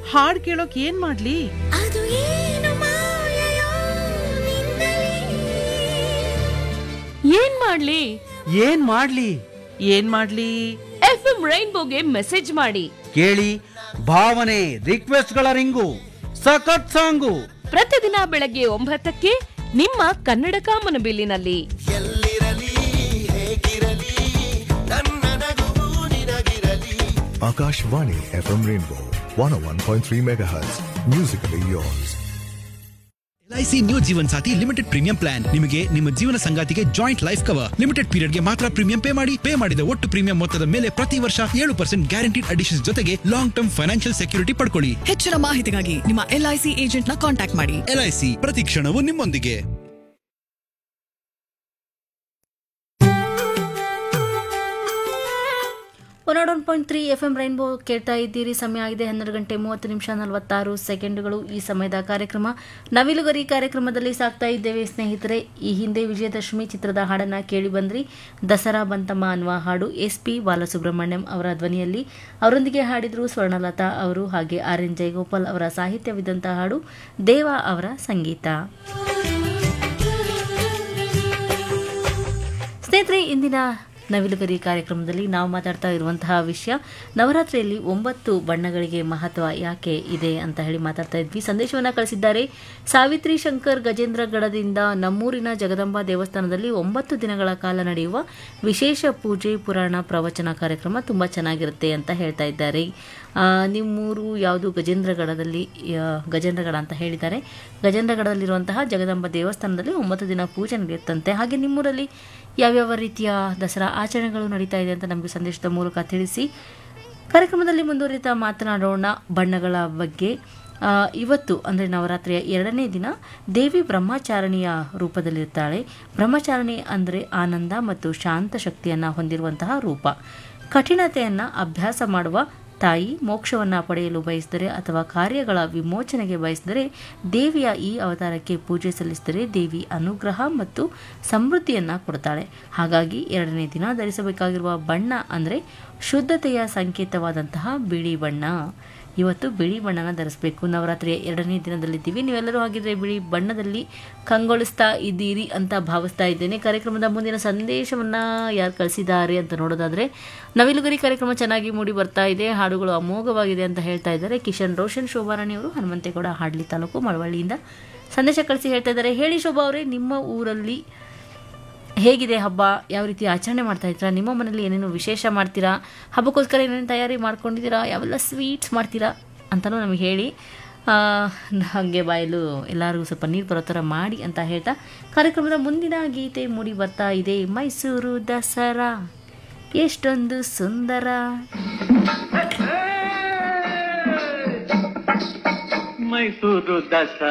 ಹಾಡ್ ಕೇಳೋಕ್ ಏನ್ ಮಾಡ್ಲಿ ಅದು ಏನು ಮಾಯೆಯೋ ಏನ್ ಮಾಡ್ಲಿ ಏನ್ ಮಾಡ್ಲಿ ಏನ್ ಮಾಡ್ಲಿ ಎಫ್ ಎಂ ರೈನ್ಬೋಗೆ ಮೆಸೇಜ್ ಮಾಡಿ ಕೇಳಿ ಭಾವನೆ ರಿಕ್ವೆಸ್ಟ್ಗಳ ರಿಂಗು ಸಖತ್ ಸಾಂಗು ಪ್ರತಿದಿನ ಬೆಳಗ್ಗೆ ಒಂಬತ್ತಕ್ಕೆ ನಿಮ್ಮ ಕನ್ನಡ ಕಾಮನಬಿಲ್ಲಿನಲ್ಲಿ Akashvani FM Rainbow 101.3 MHz. Musically yours. LIC new Jeevan Saathi limited premium plan ನಿಮಗೆ ನಿಮ್ಮ ಜೀವನ ಸಂಗಾತಿಗೆ ಜಾಯಿಂಟ್ ಲೈಫ್ ಕವರ್ ಲಿಮಿಟೆಡ್ ಪೀರಿಯಡ್ಗೆ ಮಾತ್ರ ಪ್ರೀಮಿಯಂ ಪೇ ಮಾಡಿ ಪೇ ಮಾಡಿದ ಒಟ್ಟು ಪ್ರೀಮಿಯಂ ಮೊತ್ತದ ಮೇಲೆ ಪ್ರತಿ ವರ್ಷ ಏಳು ಪರ್ಸೆಂಟ್ ಗ್ಯಾರಂಟಿಡ್ ಅಡಿಷನ್ ಜೊತೆಗೆ ಲಾಂಗ್ ಟರ್ಮ್ ಫೈನಾನ್ಷಿಯಲ್ ಸೆಕ್ಯೂರಿಟಿ ಪಡ್ಕೊಳ್ಳಿ ಹೆಚ್ಚಿನ ಮಾಹಿತಿಗಾಗಿ ನಿಮ್ಮ ಎಲ್ಐಸಿ ಏಜೆಂಟ್ನ ಕಾಂಟ್ಯಾಕ್ಟ್ ಮಾಡಿ ಎಲ್ಐಸಿ ಪ್ರತಿ ಕ್ಷಣವೂ ನಿಮ್ಮೊಂದಿಗೆ one one point three F M rainbow ಕೇಳ್ತಾ ಇದ್ದೀರಿ ಸಮಯ ಆಗಿದೆ ಹನ್ನೆರಡು ಗಂಟೆ ಮೂವತ್ತು ನಿಮಿಷ ನಲವತ್ತಾರು ಸೆಕೆಂಡ್ಗಳು ಈ ಸಮಯದ ಕಾರ್ಯಕ್ರಮ ನವಿಲುಗರಿ ಕಾರ್ಯಕ್ರಮದಲ್ಲಿ ಸಾಕ್ತಾ ಇದ್ದೇವೆ ಸ್ನೇಹಿತರೆ ಈ ಹಿಂದೆ ವಿಜಯದಶಮಿ ಚಿತ್ರದ ಹಾಡನ್ನ ಕೇಳಿ ಬಂದ್ರಿ ದಸರಾ ಬಂತಮ್ಮ ಅನ್ನುವ ಹಾಡು ಎಸ್ ಪಿ ಬಾಲಸುಬ್ರಹ್ಮಣ್ಯಂ ಅವರ ಧ್ವನಿಯಲ್ಲಿ ಅವರೊಂದಿಗೆ ಹಾಡಿದ್ರು ಸ್ವರ್ಣಲತಾ ಅವರು ಹಾಗೆ ಆರ್ ಎನ್ ಜಯಗೋಪಾಲ್ ಅವರ ಸಾಹಿತ್ಯವಿದ್ದಂಥ ಹಾಡು ದೇವ ಅವರ ಸಂಗೀತ ಸ್ನೇಹಿತರೆ ಇಂದಿನ ನವಿಲುಗರಿ ಕಾರ್ಯಕ್ರಮದಲ್ಲಿ ನಾವು ಮಾತಾಡ್ತಾ ಇರುವಂತಹ ವಿಷಯ ನವರಾತ್ರಿಯಲ್ಲಿ ಒಂಬತ್ತು ಬಣ್ಣಗಳಿಗೆ ಮಹತ್ವ ಯಾಕೆ ಇದೆ ಅಂತ ಹೇಳಿ ಮಾತಾಡ್ತಾ ಇದ್ವಿ ಸಂದೇಶವನ್ನ ಕಳಿಸಿದ್ದಾರೆ ಸಾವಿತ್ರಿ ಶಂಕರ್ ಗಜೇಂದ್ರಗಢದಿಂದ ನಮ್ಮೂರಿನ ಜಗದಂಬಾ ದೇವಸ್ಥಾನದಲ್ಲಿ ಒಂಬತ್ತು ದಿನಗಳ ಕಾಲ ನಡೆಯುವ ವಿಶೇಷ ಪೂಜೆ ಪುರಾಣ ಪ್ರವಚನ ಕಾರ್ಯಕ್ರಮ ತುಂಬ ಚೆನ್ನಾಗಿರುತ್ತೆ ಅಂತ ಹೇಳ್ತಾ ಇದ್ದಾರೆ ಆ, ನಿಮ್ಮೂರು ಯಾವುದು ಗಜೇಂದ್ರಗಢದಲ್ಲಿ ಆ, ಗಜೇಂದ್ರಗಢ ಅಂತ ಹೇಳಿದ್ದಾರೆ ಗಜೇಂದ್ರಗಢದಲ್ಲಿರುವಂತಹ ಜಗದಂಬ ದೇವಸ್ಥಾನದಲ್ಲಿ ಒಂಬತ್ತು ದಿನ ಪೂಜೆ ನಡೆಯುತ್ತಂತೆ ಹಾಗೆ ನಿಮ್ಮೂರಲ್ಲಿ ಯಾವ್ಯಾವ ರೀತಿಯ ದಸರಾ ಆಚರಣೆಗಳು ನಡೀತಾ ಇದೆ ಅಂತ ನಮಗೆ ಸಂದೇಶದ ಮೂಲಕ ತಿಳಿಸಿ ಕಾರ್ಯಕ್ರಮದಲ್ಲಿ ಮುಂದುವರಿತಾ ಮಾತನಾಡೋಣ ಬಣ್ಣಗಳ ಬಗ್ಗೆ ಆ, ಇವತ್ತು ಅಂದರೆ ನವರಾತ್ರಿಯ ಎರಡನೇ ದಿನ ದೇವಿ ಬ್ರಹ್ಮಚಾರಣಿಯ ರೂಪದಲ್ಲಿರ್ತಾಳೆ ಬ್ರಹ್ಮಚಾರಣಿ ಅಂದರೆ ಆನಂದ ಮತ್ತು ಶಾಂತ ಶಕ್ತಿಯನ್ನು ಹೊಂದಿರುವಂತಹ ರೂಪ ಕಠಿಣತೆಯನ್ನು ಅಭ್ಯಾಸ ಮಾಡುವ ತಾಯಿ ಮೋಕ್ಷವನ್ನು ಪಡೆಯಲು ಬಯಸಿದರೆ ಅಥವಾ ಕಾರ್ಯಗಳ ವಿಮೋಚನೆಗೆ ಬಯಸಿದರೆ ದೇವಿಯ ಈ ಅವತಾರಕ್ಕೆ ಪೂಜೆ ಸಲ್ಲಿಸಿದರೆ ದೇವಿ ಅನುಗ್ರಹ ಮತ್ತು ಸಮೃದ್ಧಿಯನ್ನು ಕೊಡ್ತಾಳೆ ಹಾಗಾಗಿ ಎರಡನೇ ದಿನ ಧರಿಸಬೇಕಾಗಿರುವ ಬಣ್ಣ ಅಂದರೆ ಶುದ್ಧತೆಯ ಸಂಕೇತವಾದಂತಹ ಬಿಳಿ ಬಣ್ಣ ಇವತ್ತು ಬಿಳಿ ಬಣ್ಣನ ಧರಿಸಬೇಕು ನವರಾತ್ರಿಯ ಎರಡನೇ ದಿನದಲ್ಲಿದ್ದೀವಿ ನೀವೆಲ್ಲರೂ ಹಾಗಿದ್ರೆ ಬಿಳಿ ಬಣ್ಣದಲ್ಲಿ ಕಂಗೊಳಿಸ್ತಾ ಇದ್ದೀರಿ ಅಂತ ಭಾವಿಸ್ತಾ ಇದ್ದೇನೆ ಕಾರ್ಯಕ್ರಮದ ಮುಂದಿನ ಸಂದೇಶವನ್ನ ಯಾರು ಕಳಿಸಿದ್ದಾರೆ ಅಂತ ನೋಡೋದಾದ್ರೆ ನವಿಲುಗರಿ ಕಾರ್ಯಕ್ರಮ ಚೆನ್ನಾಗಿ ಮೂಡಿ ಬರ್ತಾ ಇದೆ ಹಾಡುಗಳು ಅಮೋಘವಾಗಿದೆ ಅಂತ ಹೇಳ್ತಾ ಇದ್ದಾರೆ ಕಿಶನ್ ರೋಷನ್ ಶೋಭಾರಾಣಿ ಅವರು ಹನುಮಂತೇಗೌಡ ಹಾಡ್ಲಿ ತಾಲೂಕು ಮಳವಳ್ಳಿಯಿಂದ ಸಂದೇಶ ಕಳಿಸಿ ಹೇಳ್ತಾ ಇದ್ದಾರೆ ಹೇಳಿ ಶೋಭಾ ಅವರೇ ನಿಮ್ಮ ಊರಲ್ಲಿ ಹೇಗಿದೆ ಹಬ್ಬ ಯಾವ ರೀತಿ ಆಚರಣೆ ಮಾಡ್ತಾ ಇದ್ದೀರಾ ನಿಮ್ಮ ಮನೇಲಿ ಏನೇನು ವಿಶೇಷ ಮಾಡ್ತೀರಾ ಹಬ್ಬಕ್ಕೋಸ್ಕರ ಏನೇನು ತಯಾರಿ ಮಾಡ್ಕೊಂಡಿದ್ದೀರಾ ಯಾವೆಲ್ಲ ಸ್ವೀಟ್ಸ್ ಮಾಡ್ತೀರಾ ಅಂತಲೂ ನಮಗೆ ಹೇಳಿ ಆ, ಹಾಗೆ ಬಾಯಲು ಎಲ್ಲರಿಗೂ ಸ್ವಲ್ಪ ನೀರು ಬರೋ ಥರ ಮಾಡಿ ಅಂತ ಹೇಳ್ತಾ ಕಾರ್ಯಕ್ರಮದ ಮುಂದಿನ ಗೀತೆ ಮೂಡಿ ಬರ್ತಾ ಇದೆ ಮೈಸೂರು ದಸರಾ ಎಷ್ಟೊಂದು ಸುಂದರ ಮೈಸೂರು ದಸ